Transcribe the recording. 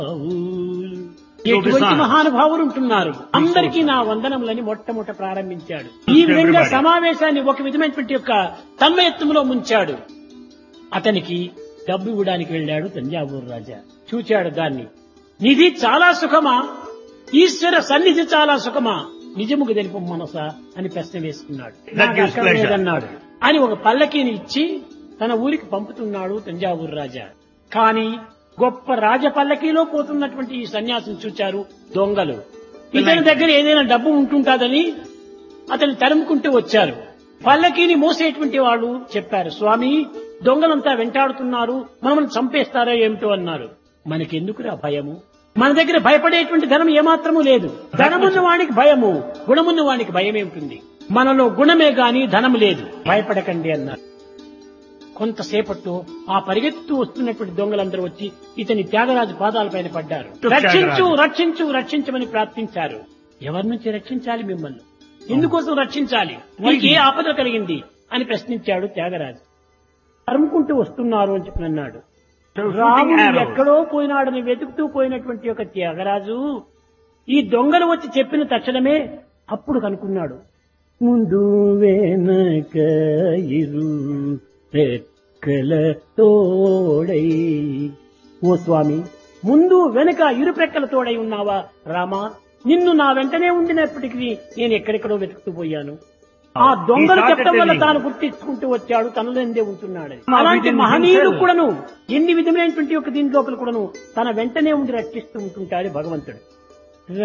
ఎటువంటి మహానుభావులు ఉంటున్నారు అందరికీ నా వందనములని మొట్టమొదట ప్రారంభించాడు ఈ విధంగా సమావేశాన్ని ఒక విధమైనటువంటి యొక్క తన్మయత్వంలో ముంచాడు అతనికి డబ్బు ఇవ్వడానికి వెళ్ళాడు తంజావూరు రాజా చూచాడు దాన్ని నిధి చాలా సుఖమా ఈశ్వర సన్నిధి చాలా సుఖమా నిజముకు తెలుపు మనసా అని ప్రశ్న వేసుకున్నాడు That నాకు gives అక్కడ pleasure. లేదన్నాడు అని ఒక పల్లకీని ఇచ్చి తన ఊరికి పంపుతున్నాడు తంజావూరు రాజా కానీ గొప్ప రాజ పల్లకీలో పోతున్నటువంటి ఈ సన్యాసిని చూచారు దొంగలు ఇతని దగ్గర ఏదైనా డబ్బు ఉంటుంటాదని అతన్ని తరుముకుంటూ వచ్చారు పల్లకీని మోసేటువంటి వాళ్ళు చెప్పారు స్వామి దొంగలంతా వెంటాడుతున్నారు మనల్ని చంపేస్తారో ఏమిటో అన్నారు మనకెందుకురా భయము మన దగ్గర భయపడేటువంటి ధనం ఏమాత్రము లేదు ధనమున్న వానికి భయము గుణమున్న వానికి భయం ఏమిటి మనలో గుణమే గాని ధనము లేదు భయపడకండి అన్నారు కొంతసేపట్లో ఆ పరిగెత్తు వస్తున్నటువంటి దొంగలందరూ వచ్చి ఇతని త్యాగరాజు పాదాలపైన పడ్డారు త్యాగరాజు. రక్షించు రక్షించు రక్షించమని ప్రార్థించారు ఎవరి నుంచి రక్షించాలి మిమ్మల్ని ఎందుకోసం రక్షించాలి మీకు ఏ ఆపద కలిగింది అని ప్రశ్నించాడు త్యాగరాజు తరుముకుంటూ వస్తున్నారు అని చెప్పి అన్నాడు So shooting రాముడు arrows. ఎక్కడో పోయినాడని వెతుకుతూ పోయినటువంటి ఒక త్యాగరాజు ఈ దొంగలు వచ్చి చెప్పిన తక్షణమే అప్పుడు కనుక్కున్నాడు ముందు వెనక ఇరు రెక్కల తోడై ఓ స్వామి ముందు వెనుక ఇరు రెక్కల తోడై ఉన్నావా రామా నిన్ను నా వెంటనే ఉండినప్పటికీ నేను ఎక్కడెక్కడో వెతుకుతూ పోయాను ఆ దొంగలు He started చెప్పడం వల్ల telling. తాను గుర్తించుకుంటూ వచ్చాడు తనలోందే ఉంటున్నాడు No, అలాంటి within మహనీయుడు himself. కూడాను ఎన్ని విధమైనటువంటి ఒక దీని లోపల కూడాను తన వెంటనే ఉండి రక్షిస్తూ ఉంటుంటాడు భగవంతుడు